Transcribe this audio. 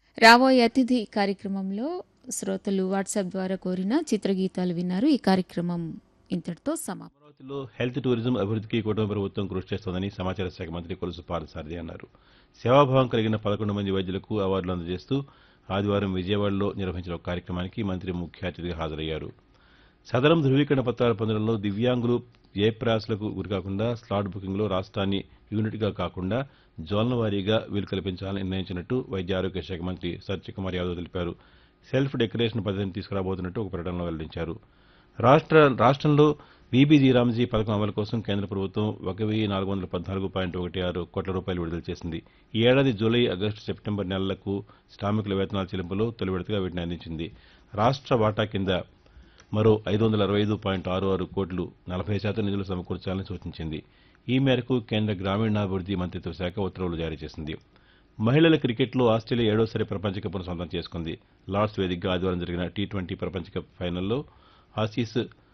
రాబోయే అతిథి కార్యక్రమంలో శ్రోతలు వాట్సాప్ ద్వారా కోరిన చిత్రగీతాలు విన్నారు ఈ కార్యక్రమం ఇంతటితో సమాప్తం అమరావతిలో హెల్త్ టూరిజం అభివృద్ధికి కుటుంబ ప్రభుత్వం కృషి చేస్తోందని సమాచార శాఖ మంత్రి కొలుసు పార్థసారథి అన్నారు సేవాభావం కలిగిన పదకొండు మంది వైద్యులకు అవార్డులు అందజేస్తూ ఆదివారం విజయవాడలో నిర్వహించిన ఒక కార్యక్రమానికి మంత్రి ముఖ్య అతిథిగా హాజరయ్యారు సదరం ధృవీకరణ పత్రాలు పొందడంలో దివ్యాంగులు ఏ ప్రయాసలకు గురికాకుండా స్లాట్ బుకింగ్లో రాష్ట్రాన్ని యూనిట్గా కాకుండా జోన్ల వారీగా వీలు కల్పించాలని నిర్ణయించినట్టు వైద్య ఆరోగ్య శాఖ మంత్రి సత్యకుమార్ యాదవ్ తెలిపారు సెల్ఫ్ డెకరేషన్ పద్ధతిని తీసుకురాబోతున్నట్టు ఒక ప్రకటనలో వెల్లడించారు రాష్ట్ర రాష్ట్రంలో బీబీజీ రామ్జీ పథకం అమలు కోసం కేంద్ర ప్రభుత్వం ఒక వెయ్యి నాలుగు వందల పద్నాలుగు పాయింట్ ఒకటి ఆరు కోట్ల రూపాయలు విడుదల చేసింది ఈ ఏడాది జూలై ఆగస్టు సెప్టెంబర్ నెలలకు శ్రామికుల వేతనాల చెల్లింపులో తొలి విడతగా వీటిని అందించింది రాష్ట్ర వాటా కింద మరో ఐదు వందల అరవై ఐదు పాయింట్ ఆరు ఆరు కోట్లు నలభై శాతం నిధులు సమకూర్చాలని సూచించింది ఈ మేరకు కేంద్ర గ్రామీణాభివృద్ది మంత్రిత్వ శాఖ ఉత్తర్వులు జారీ చేసింది మహిళల క్రికెట్లో ఆస్ట్రేలియా ఏడోసారి ప్రపంచ కప్ను సొంతం చేసుకుంది లార్డ్స్ వేదికగా ఆదివారం జరిగిన టీ ట్వంటీ ప్రపంచ కప్ ఫైనల్లో ఆసీస్